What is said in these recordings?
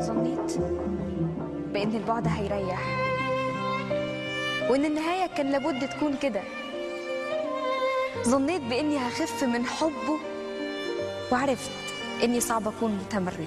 ظنيت بان البعد هيريح وان النهايه كان لابد تكون كده ظنيت باني هخف من حبه وعرفت اني صعب اكون متمرده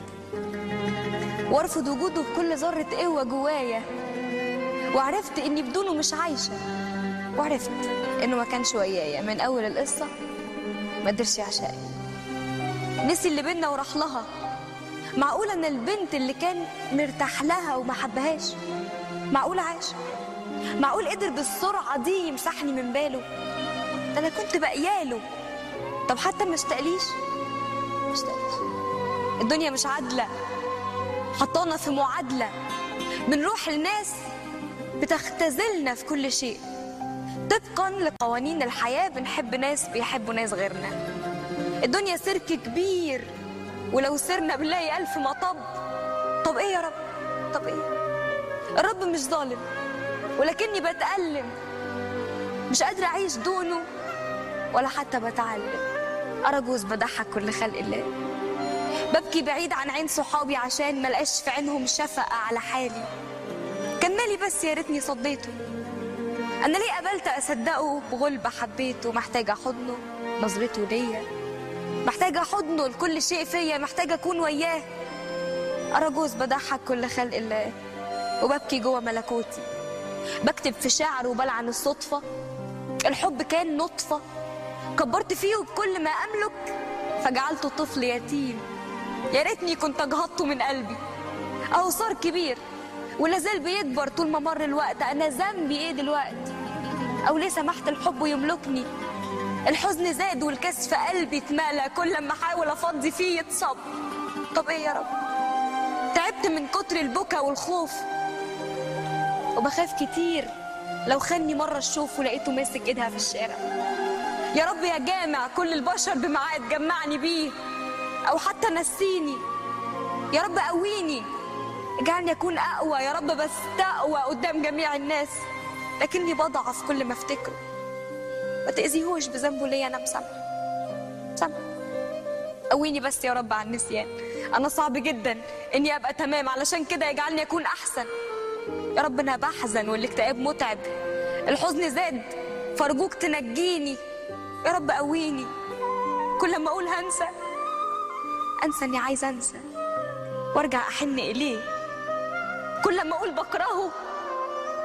وارفض وجوده بكل ذره قوه جوايا وعرفت اني بدونه مش عايشه وعرفت انه ما كانش ويايا من اول القصه ما قدرش يعشقني نسي اللي بينا وراح لها معقولة ان البنت اللي كان مرتاح لها وما حبهاش معقول عاش معقول قدر بالسرعة دي يمسحني من باله ده انا كنت بقياله طب حتى ما اشتقليش ما اشتقليش الدنيا مش عادلة حطانا في معادلة بنروح لناس بتختزلنا في كل شيء طبقا لقوانين الحياة بنحب ناس بيحبوا ناس غيرنا الدنيا سيرك كبير ولو سرنا بنلاقي ألف مطب طب إيه يا رب طب إيه الرب مش ظالم ولكني بتألم مش قادرة أعيش دونه ولا حتى بتعلم أرجوز بضحك كل خلق الله ببكي بعيد عن عين صحابي عشان ملقاش في عينهم شفقة على حالي كان مالي بس يا ريتني صديته أنا ليه قبلت أصدقه بغلبة حبيته محتاجة حضنه نظرته ليا محتاجة حضنه لكل شيء فيا محتاجة أكون وياه أرجوز بضحك كل خلق الله وببكي جوه ملكوتي بكتب في شعر وبلعن الصدفة الحب كان نطفة كبرت فيه بكل ما أملك فجعلته طفل يتيم يا ريتني كنت أجهضته من قلبي أهو صار كبير ولا زال بيكبر طول ما مر الوقت أنا ذنبي إيه دلوقتي أو ليه سمحت الحب يملكني الحزن زاد والكاس في قلبي اتملى كل ما احاول افضي فيه يتصب طب ايه يا رب تعبت من كتر البكا والخوف وبخاف كتير لو خاني مرة الشوف ولقيته ماسك ايدها في الشارع يا رب يا جامع كل البشر بميعاد جمعني بيه او حتى نسيني يا رب قويني اجعلني اكون اقوى يا رب بس تقوى قدام جميع الناس لكني بضعف كل ما افتكره ما تأذيهوش بذنبه ليا انا مسامحه مسامحه قويني بس يا رب على النسيان انا صعب جدا اني ابقى تمام علشان كده يجعلني اكون احسن يا رب انا بحزن والاكتئاب متعب الحزن زاد فارجوك تنجيني يا رب قويني كل ما اقول هنسى انسى اني عايزه انسى وارجع احن اليه كل ما اقول بكرهه